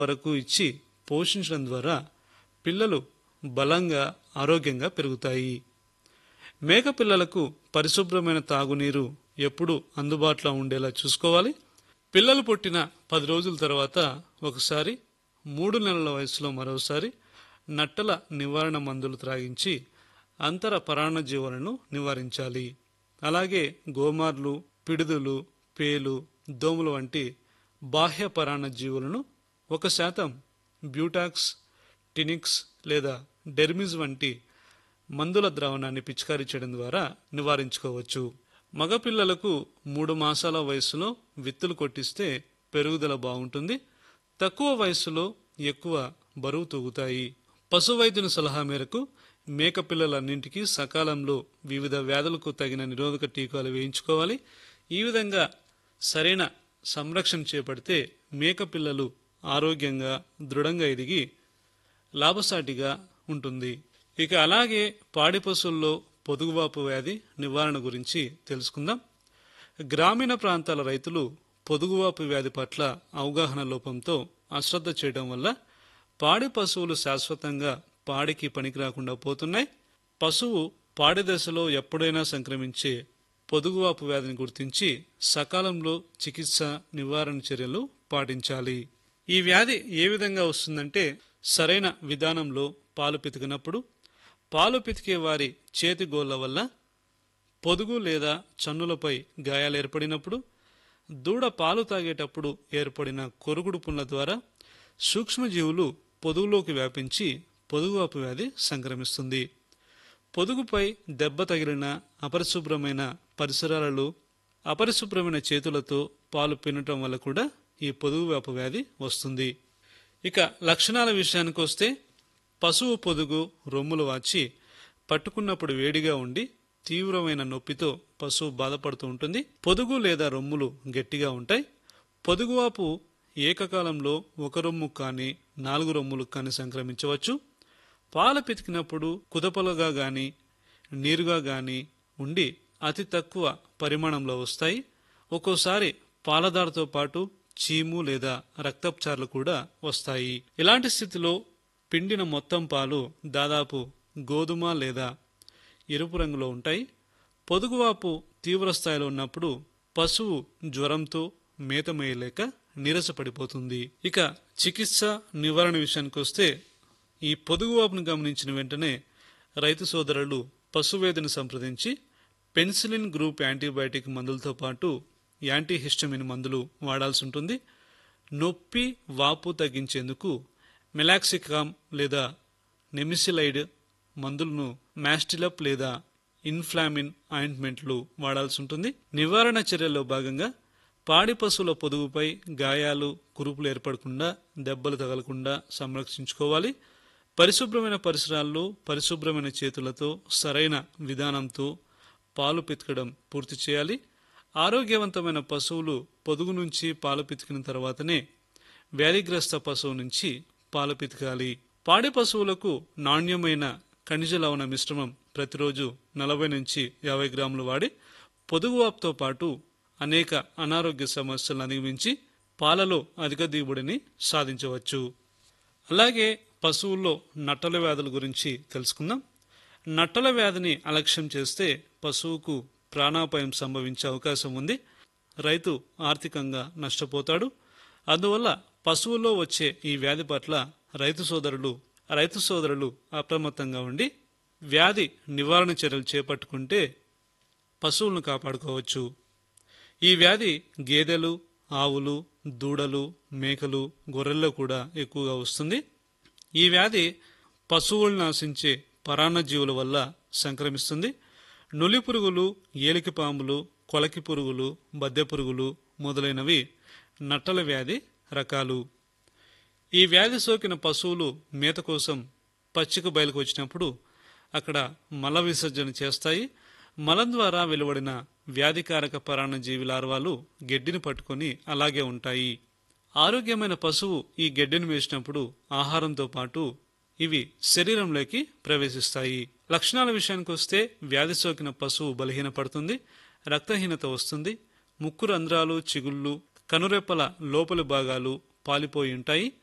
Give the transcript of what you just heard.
వరకు ఇచ్చి పోషించడం ద్వారా పిల్లలు బలంగా ఆరోగ్యంగా పెరుగుతాయి మేక పిల్లలకు పరిశుభ్రమైన తాగునీరు ఎప్పుడూ అందుబాటులో ఉండేలా చూసుకోవాలి పిల్లలు పుట్టిన పది రోజుల తర్వాత ఒకసారి మూడు నెలల వయసులో మరోసారి నట్టల నివారణ మందులు త్రాగించి అంతర పరాన్నజీవులను నివారించాలి అలాగే గోమార్లు పిడుదులు పేలు దోమలు వంటి బాహ్య పరాన్నజీవులను ఒక శాతం బ్యూటాక్స్ టినిక్స్ లేదా డెర్మిజ్ వంటి మందుల ద్రావణాన్ని పిచికారీ చేయడం ద్వారా నివారించుకోవచ్చు మగపిల్లలకు మూడు మాసాల వయసులో విత్తులు కొట్టిస్తే పెరుగుదల బాగుంటుంది తక్కువ వయసులో ఎక్కువ బరువు తూగుతాయి పశు వైద్యుని సలహా మేరకు మేక పిల్లలన్నింటికీ సకాలంలో వివిధ వ్యాధులకు తగిన నిరోధక టీకాలు వేయించుకోవాలి ఈ విధంగా సరైన సంరక్షణ చేపడితే మేక పిల్లలు ఆరోగ్యంగా దృఢంగా ఎదిగి లాభసాటిగా ఉంటుంది ఇక అలాగే పాడి పశువుల్లో పొదుగువాపు వ్యాధి నివారణ గురించి తెలుసుకుందాం గ్రామీణ ప్రాంతాల రైతులు పొదుగువాపు వ్యాధి పట్ల అవగాహన లోపంతో అశ్రద్ధ చేయడం వల్ల పాడి పశువులు శాశ్వతంగా పాడికి పనికి రాకుండా పోతున్నాయి పశువు పాడి దశలో ఎప్పుడైనా సంక్రమించే పొదుగువాపు వ్యాధిని గుర్తించి సకాలంలో చికిత్స నివారణ చర్యలు పాటించాలి ఈ వ్యాధి ఏ విధంగా వస్తుందంటే సరైన విధానంలో పాలు పితికినప్పుడు పాలు పితికే వారి చేతి గోళ్ల వల్ల పొదుగు లేదా చన్నులపై గాయాలు ఏర్పడినప్పుడు దూడ పాలు తాగేటప్పుడు ఏర్పడిన కొరుగుడు పుండ్ల ద్వారా సూక్ష్మజీవులు పొదుగులోకి వ్యాపించి పొదుగువాపు వ్యాధి సంక్రమిస్తుంది పొదుగుపై దెబ్బ తగిలిన అపరిశుభ్రమైన పరిసరాలలో అపరిశుభ్రమైన చేతులతో పాలు పినటం వల్ల కూడా ఈ పొదుగు వ్యాపు వ్యాధి వస్తుంది ఇక లక్షణాల విషయానికి వస్తే పశువు పొదుగు రొమ్ములు వాచి పట్టుకున్నప్పుడు వేడిగా ఉండి తీవ్రమైన నొప్పితో పశువు బాధపడుతూ ఉంటుంది పొదుగు లేదా రొమ్ములు గట్టిగా ఉంటాయి పొదుగువాపు ఏకకాలంలో ఒక రొమ్ము కానీ నాలుగు రొమ్ములు కానీ సంక్రమించవచ్చు పాలు పితికినప్పుడు కుదపలుగా గాని నీరుగా గాని ఉండి అతి తక్కువ పరిమాణంలో వస్తాయి ఒక్కోసారి పాలదారతో పాటు చీము లేదా రక్తప్చార్లు కూడా వస్తాయి ఇలాంటి స్థితిలో పిండిన మొత్తం పాలు దాదాపు గోధుమ లేదా ఎరుపు రంగులో ఉంటాయి పొదుగువాపు తీవ్ర స్థాయిలో ఉన్నప్పుడు పశువు జ్వరంతో మేత మేయలేక నీరసపడిపోతుంది ఇక చికిత్స నివారణ విషయానికి వస్తే ఈ పొదుగువాపును గమనించిన వెంటనే రైతు సోదరులు పశువేదిని సంప్రదించి పెన్సిలిన్ గ్రూప్ యాంటీబయాటిక్ మందులతో పాటు యాంటీహిస్టమిన్ మందులు వాడాల్సి ఉంటుంది నొప్పి వాపు తగ్గించేందుకు మెలాక్సికామ్ లేదా నెమిసిలైడ్ మందులను మాస్టిలప్ లేదా ఇన్ఫ్లామిన్ ఆయింట్మెంట్లు వాడాల్సి ఉంటుంది నివారణ చర్యల్లో భాగంగా పాడి పశువుల పొదుగుపై గాయాలు కురుపులు ఏర్పడకుండా దెబ్బలు తగలకుండా సంరక్షించుకోవాలి పరిశుభ్రమైన పరిసరాల్లో పరిశుభ్రమైన చేతులతో సరైన విధానంతో పాలు పితకడం పూర్తి చేయాలి ఆరోగ్యవంతమైన పశువులు పొదుగు నుంచి పాలు పితికిన తర్వాతనే వ్యాధిగ్రస్త పశువు నుంచి పాలు పితకాలి పాడి పశువులకు నాణ్యమైన ఖనిజ లవణ మిశ్రమం ప్రతిరోజు నలభై నుంచి యాభై గ్రాములు వాడి పొదుగువాపుతో పాటు అనేక అనారోగ్య సమస్యలను అధిగమించి పాలలో అధిక దిగుబడిని సాధించవచ్చు అలాగే పశువుల్లో నట్టల వ్యాధుల గురించి తెలుసుకుందాం నట్టల వ్యాధిని అలక్ష్యం చేస్తే పశువుకు ప్రాణాపాయం సంభవించే అవకాశం ఉంది రైతు ఆర్థికంగా నష్టపోతాడు అందువల్ల పశువుల్లో వచ్చే ఈ వ్యాధి పట్ల రైతు సోదరులు రైతు సోదరులు అప్రమత్తంగా ఉండి వ్యాధి నివారణ చర్యలు చేపట్టుకుంటే పశువులను కాపాడుకోవచ్చు ఈ వ్యాధి గేదెలు ఆవులు దూడలు మేకలు గొర్రెల్లో కూడా ఎక్కువగా వస్తుంది ఈ వ్యాధి పశువులను ఆశించే పరాన్నజీవుల వల్ల సంక్రమిస్తుంది నులి పురుగులు ఏలికి పాములు కొలకి పురుగులు బద్దె పురుగులు మొదలైనవి నట్టల వ్యాధి రకాలు ఈ వ్యాధి సోకిన పశువులు మేత కోసం పచ్చిక బయలుకు వచ్చినప్పుడు అక్కడ మల విసర్జన చేస్తాయి మలం ద్వారా వెలువడిన వ్యాధికారక పరాన్నజీవి లార్వాలు గడ్డిని పట్టుకొని అలాగే ఉంటాయి ఆరోగ్యమైన పశువు ఈ గడ్డిని వేసినప్పుడు ఆహారంతో పాటు ఇవి శరీరంలోకి ప్రవేశిస్తాయి లక్షణాల విషయానికి వస్తే వ్యాధి సోకిన పశువు బలహీనపడుతుంది రక్తహీనత వస్తుంది ముక్కు రంధ్రాలు చిగుళ్ళు కనురెప్పల లోపలి భాగాలు పాలిపోయి ఉంటాయి